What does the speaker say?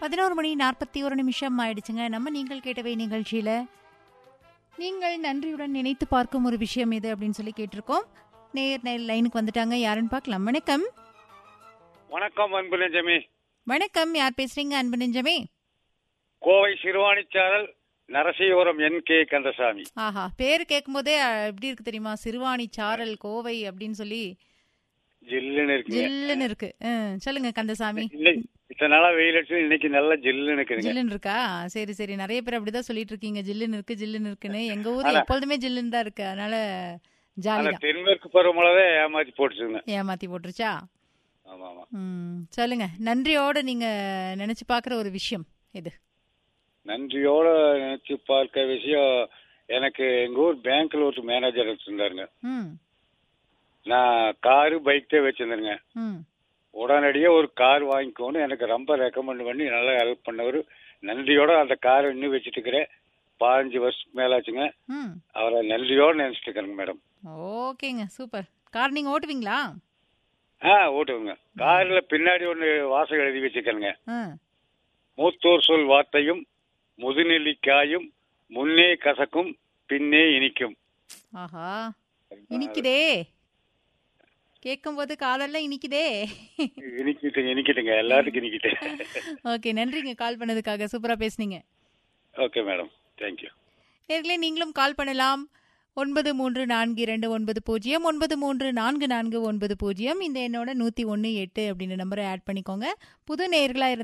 பதினோரு மணி நாற்பத்தி ஒரு நிமிஷம் ஆயிடுச்சுங்க நம்ம நீங்கள் கேட்டவை நிகழ்ச்சியில நீங்கள் நன்றியுடன் நினைத்து பார்க்கும் ஒரு விஷயம் எது அப்படின்னு சொல்லி கேட்டிருக்கோம் நேர் நேர் லைனுக்கு வந்துட்டாங்க யாருன்னு பார்க்கலாம் வணக்கம் வணக்கம் அன்பு நெஞ்சமே வணக்கம் யார் பேசுறீங்க அன்பு நெஞ்சமே கோவை சிறுவாணிச்சாரல் நரசியபுரம் என் கே கந்தசாமி ஆஹா பேர் கேட்கும்போதே அஹ், எப்படி இருக்கு தெரியுமா சிறுவாணி சாரல் கோவை அப்படின்னு சொல்லி ஜில்லுன்னு இருக்குங்க ஜில்லுன்னு இருக்கு அஹ், சொல்லுங்க கந்தசாமி இன்னைக்கு இத்தனை நாளா வெயில் அடிச்சு இன்னைக்கு நல்லா ஜில்லுன்னு இருக்குதுங்க ஜில்லுன்னு இருக்கா சரி சரி நிறைய பேர் அப்படிதான் சொல்லிட்டு இருக்கீங்க ஜில்லுன்னு இருக்கு ஜில்லுன்னு இருக்குன்னு எங்க ஊர் ஆனா- எப்பொழுதுமே ஜில்லுன்னு தான் இருக்கு அதனால ஜாலி ஆனா தான் தென்மேற்கு பருவமழவே ஏமாத்தி போட்டுச்சுங்க ஏமாத்தி போட்டுருச்சா ஆமா ஆமா ம் சொல்லுங்க நன்றியோட நீங்க நினைச்சு பாக்குற ஒரு விஷயம் இது நன்றியோட நினைச்சு பார்க்க விஷயம் எனக்கு எங்க ஊர் பேங்க்ல ஒரு மேனேஜர் வச்சிருந்தாருங்க ம் நான் காரு பைக் தான் வச்சிருந்தேங்க ம் உடனடியே ஒரு கார் வாங்கிக்கோன்னு எனக்கு ரொம்ப ரெக்கமெண்ட் பண்ணி நல்லா ஹெல்ப் பண்ணவர் நன்றியோட அந்த காரை இன்னும் வச்சுட்டு இருக்கிறேன் பதினஞ்சு வருஷத்துக்கு மேலாச்சுங்க ம் அவரை நன்றியோட நினைச்சிட்டு இருக்கிறேங்க மேடம் ஓகேங்க சூப்பர் கார் நீங்க ஓட்டுவீங்களா ஆ ஓட்டுங்க கார்ல பின்னாடி ஒன்று வாசகம் எழுதி வச்சுக்கிறேங்க ஆ மூத்தோர் சொல் வார்த்தையும் முதுநெல்லிக்காயும் முன்னே கசக்கும் பின்னே இனிக்கும் ஆஹா இனிக்குதே கேட்கும்போது காதெல்லாம் இனிக்குதே இனிக்கிட்டுங்க இனிக்கிட்டுங்க எல்லாத்துக்கும் இனிக்கிட்டு ஓகே நன்றிங்க கால் பண்ணதுக்காக சூப்பரா பேசுனீங்க ஓகே மேடம் தேங்க்யூ நேர்களே நீங்களும் கால் பண்ணலாம் ஒன்பது மூன்று நான்கு இரண்டு ஒன்பது பூஜ்ஜியம் ஒன்பது மூன்று நான்கு நான்கு ஒன்பது பூஜ்ஜியம் இந்த என்னோட நூற்றி ஒன்று எட்டு அப்படின்ற நம்பரை ஆட் பண்ணிக்கோங்க புது நேர்களாக